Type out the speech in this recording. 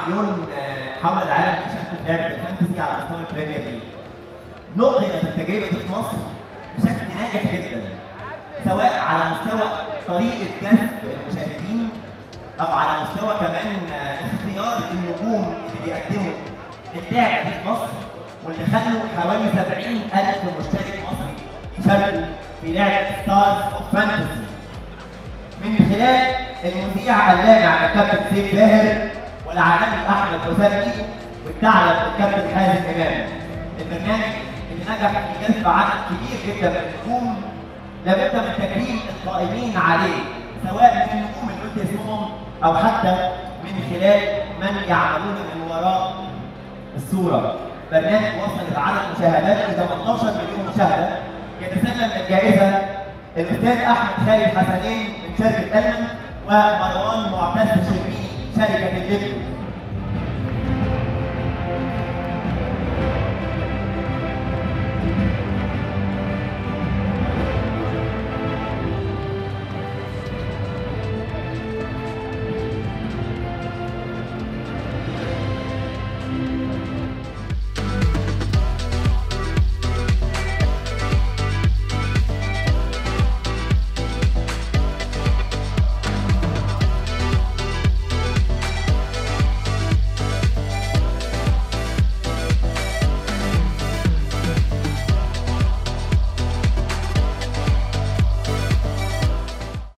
مليون آه، حول العالم بيشاركوا في لعبه الفانتسي على مستوى البريمير ليج. نقلت التجربه دي في مصر بشكل ناجح جدا سواء على مستوى طريقه جذب المشاهدين او على مستوى كمان آه، اختيار النجوم اللي بيقدموا اللعبه دي في مصر واللي خلوا حوالي 70 ألف مشترك مصري يشاركوا في لعبه ستارز اوف فانتسي من خلال المذيع اللامع الكابتن سيف باهر والعالمي احمد حسامي والثعلب الكابتن حازم امام البرنامج اللي نجح في جذب عدد كبير جدا من النجوم لابد من تكريم القائمين عليه سواء من النجوم اللي قلت اسمهم او حتى من خلال من يعملون من وراء الصوره برنامج وصل لعدد مشاهدات ل 18 مليون مشاهده يتسلم الجائزه الاستاذ احمد خالد حسنين من شركه المن ومروان معتز شربيني شركه الليبيو